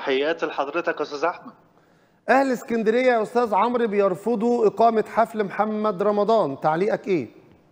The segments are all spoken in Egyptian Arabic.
تحياتي لحضرتك يا استاذ احمد اهل اسكندريه يا استاذ عمرو بيرفضوا اقامه حفل محمد رمضان تعليقك ايه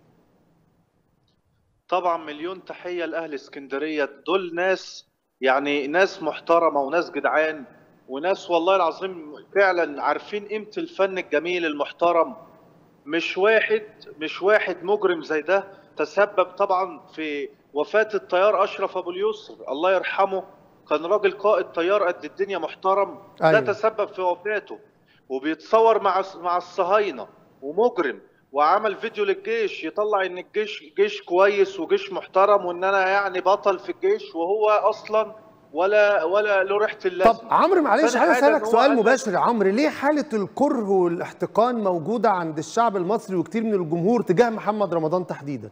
طبعا مليون تحيه لاهل اسكندريه دول ناس يعني ناس محترمه وناس جدعان وناس والله العظيم فعلا عارفين قيمه الفن الجميل المحترم مش واحد مش واحد مجرم زي ده تسبب طبعا في وفاه الطيار اشرف ابو اليسر الله يرحمه كان راجل قائد طيار قد الدنيا محترم أيوة. ده تسبب في وفاته وبيتصور مع مع الصهاينه ومجرم وعمل فيديو للجيش يطلع ان الجيش جيش كويس وجيش محترم وان انا يعني بطل في الجيش وهو اصلا ولا ولا له ريحه طب اللازمه عمرو معلش ثاني عايز حاجة اسالك إن هو سؤال قال لك- مباشر يا عمرو ليه حاله الكره والاحتقان موجوده عند الشعب المصري وكتير من الجمهور تجاه محمد رمضان تحديدا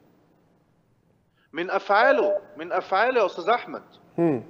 من افعاله من افعاله يا استاذ احمد مم.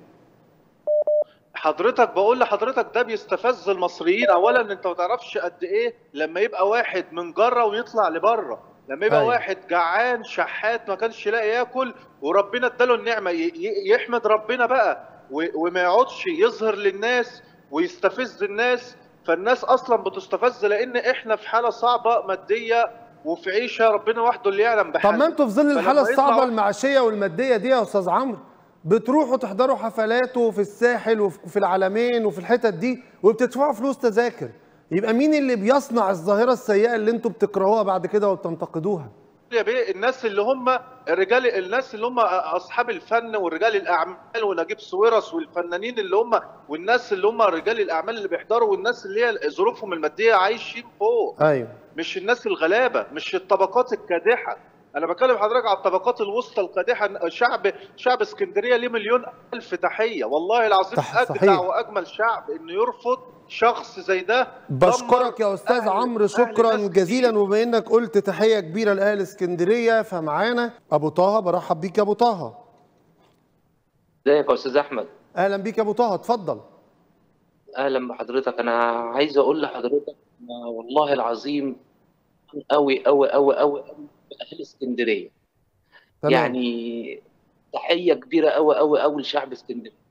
حضرتك بقول لحضرتك ده بيستفز المصريين اولا انت ما تعرفش قد ايه لما يبقى واحد من جره ويطلع لبره لما يبقى أيوة. واحد جعان شحات ما كانش لاقي ياكل وربنا اداله النعمه ي- ي- يحمد ربنا بقى و- وما يقعدش يظهر للناس ويستفز الناس فالناس اصلا بتستفز لان احنا في حاله صعبه ماديه وفي عيشه ربنا وحده اللي يعلم طب بحالنا ما انتوا في ظل فلما الحاله يطلع الصعبه واحد- المعيشيه والماديه دي يا استاذ عمرو بتروحوا تحضروا حفلاته في الساحل وفي في العلمين وفي الحتت دي وبتدفعوا فلوس تذاكر يبقى مين اللي بيصنع الظاهره السيئه اللي انتوا بتكرهوها بعد كده وبتنتقدوها يا بيه الناس اللي هم الرجال الناس اللي هم اصحاب الفن ورجال الاعمال ونجيب سويرس والفنانين اللي هم والناس اللي هم رجال الاعمال اللي بيحضروا والناس اللي هي ظروفهم الماديه عايشين فوق ايوه مش الناس الغلابه مش الطبقات الكادحه انا بكلم حضرتك على الطبقات الوسطى القادحه شعب شعب اسكندريه ليه مليون الف تحيه والله العظيم صح- اجدع صحيح. واجمل شعب انه يرفض شخص زي ده بشكرك يا دمر استاذ أهل- عمرو أهل شكرا ناس جزيلا كتير. وبما انك قلت تحيه كبيره لاهل اسكندريه فمعانا ابو طه برحب بيك يا ابو طه ازيك يا استاذ احمد اهلا بيك يا ابو طه اتفضل اهلا بحضرتك انا عايز اقول لحضرتك أنا والله العظيم قوي قوي قوي قوي قوي باهل اسكندريه تمام. يعني تحيه كبيره قوي قوي قوي لشعب اسكندريه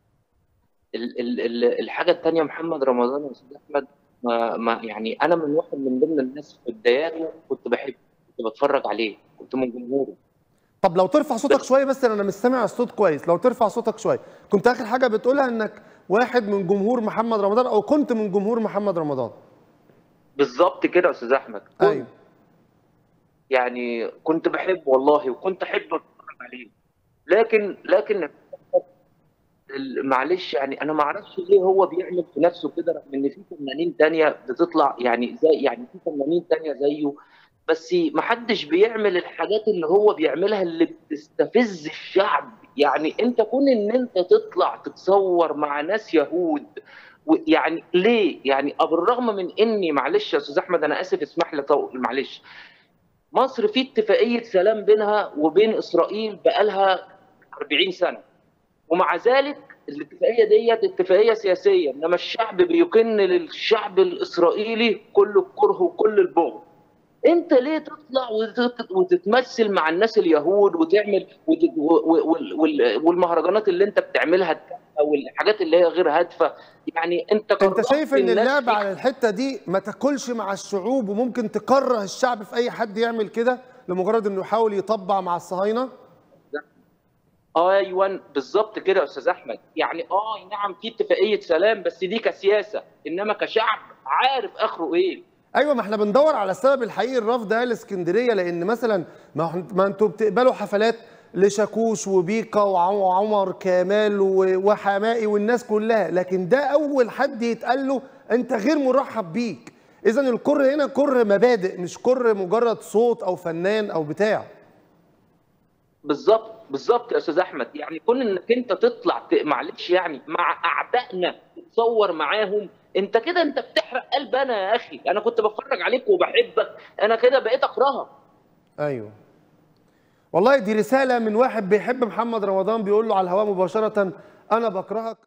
ال ال ال الحاجه الثانيه محمد رمضان يا استاذ احمد ما, ما يعني انا من واحد من ضمن الناس في بداياته كنت بحبه كنت بتفرج عليه كنت من جمهوره طب لو ترفع صوتك بس- شويه بس انا مش سامع الصوت كويس لو ترفع صوتك شويه كنت اخر حاجه بتقولها انك واحد من جمهور محمد رمضان او كنت من جمهور محمد رمضان بالظبط كده يا استاذ احمد كنت ايوه يعني كنت بحبه والله وكنت احب اتفرج عليه لكن لكن ال- معلش يعني انا ما اعرفش ليه هو بيعمل في نفسه كده رغم ان في فنانين تانية بتطلع يعني زي يعني في فنانين تانية زيه بس ما حدش بيعمل الحاجات اللي هو بيعملها اللي بتستفز الشعب يعني انت كون ان انت تطلع تتصور مع ناس يهود و- يعني ليه يعني بالرغم من اني معلش يا استاذ احمد انا اسف اسمح لي طول معلش مصر في اتفاقيه سلام بينها وبين اسرائيل بقالها 40 سنه ومع ذلك الاتفاقيه ديت اتفاقيه سياسيه انما الشعب بيكن للشعب الاسرائيلي كل الكره وكل البغض انت ليه تطلع وتت- وتتمثل مع الناس اليهود وتعمل وت- و- و- وال- وال- والمهرجانات اللي انت بتعملها التافهة والحاجات اللي هي غير هادفه يعني انت انت كرهت شايف ان الناس اللعب في على الحته دي ما تاكلش مع الشعوب وممكن تكره الشعب في اي حد يعمل كده لمجرد انه يحاول يطبع مع الصهاينه ايوه بالظبط كده يا استاذ احمد يعني اه أي نعم في اتفاقيه سلام بس دي كسياسه انما كشعب عارف اخره ايه ايوه ما احنا بندور على السبب الحقيقي الرفض اهل اسكندريه لان مثلا ما هو- ما انتوا بتقبلوا حفلات لشاكوش وبيكا وعم- وعمر كمال و- وحمائي والناس كلها لكن ده اول حد يتقال له انت غير مرحب بيك اذا الكره هنا كره مبادئ مش كره مجرد صوت او فنان او بتاع بالظبط بالظبط يا استاذ احمد يعني كون انك انت تطلع ت- معلش يعني مع اعدائنا تتصور معاهم انت كده انت بتحرق قلب انا يا اخي انا كنت بتفرج عليك وبحبك انا كده بقيت اكرهك ايوه والله دي رساله من واحد بيحب محمد رمضان بيقول له على الهواء مباشره انا بكرهك